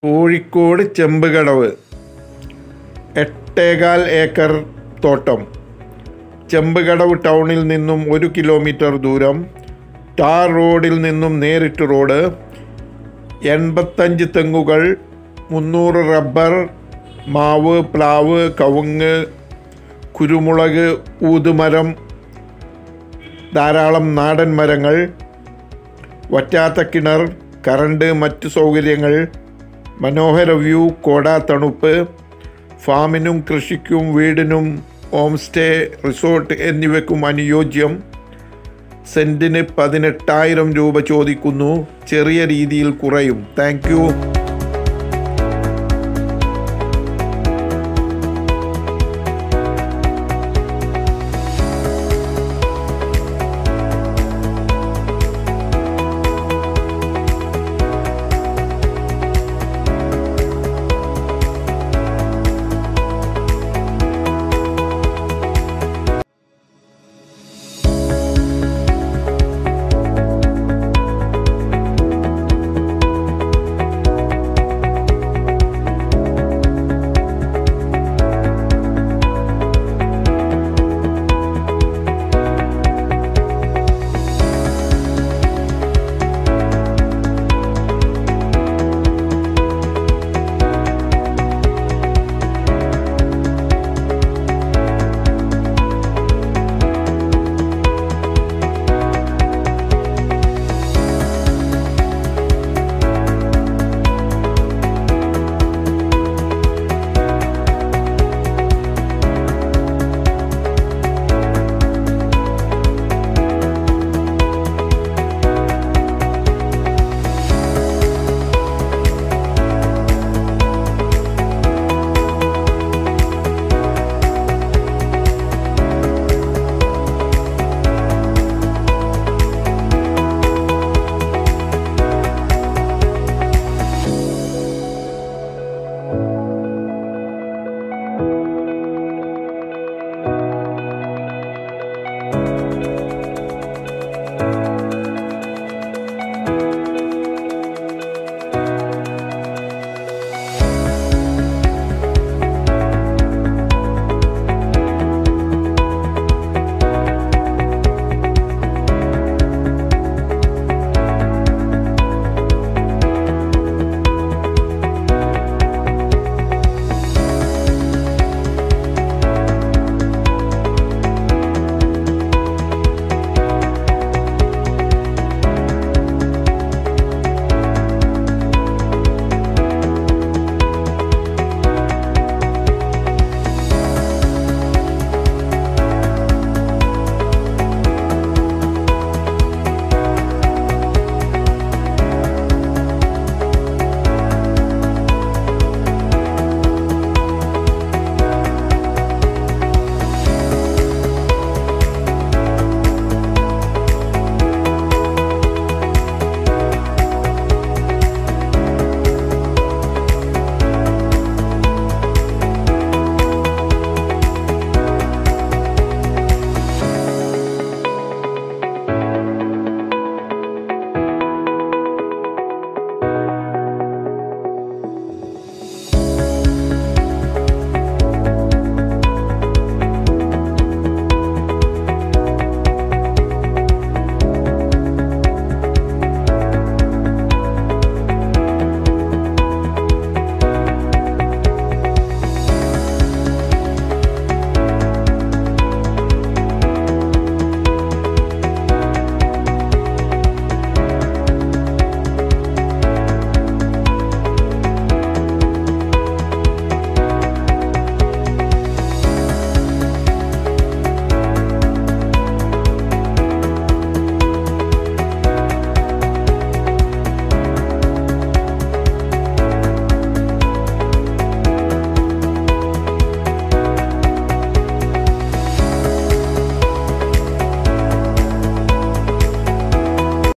Kozhikode Chembukadavu എട്ടേകാൽ acre തോട്ടം ചെമ്പുകടവ് ടൗണിൽ നിന്നും ഒരു കിലോമീറ്റർ ദൂരം ടാർ റോഡിൽ നിന്നും നേരിട്ട് റോഡ് എൺപത്തഞ്ച് തെങ്ങുകൾ മുന്നൂറ് റബ്ബർ മാവ് പ്ലാവ് കവുങ്ങ് കുരുമുളക് ഊതുമരം ധാരാളം നാടൻ മരങ്ങൾ വറ്റാത്ത കിണർ കറണ്ട് മറ്റു സൗകര്യങ്ങൾ മനോഹര വ്യൂ കോട തണുപ്പ് ഫാമിനും കൃഷിക്കും വീടിനും ഹോം സ്റ്റേ റിസോർട്ട് എന്നിവയ്ക്കും അനുയോജ്യം സെൻറ്റിന് പതിനെട്ടായിരം രൂപ ചോദിക്കുന്നു ചെറിയ രീതിയിൽ കുറയും താങ്ക് യു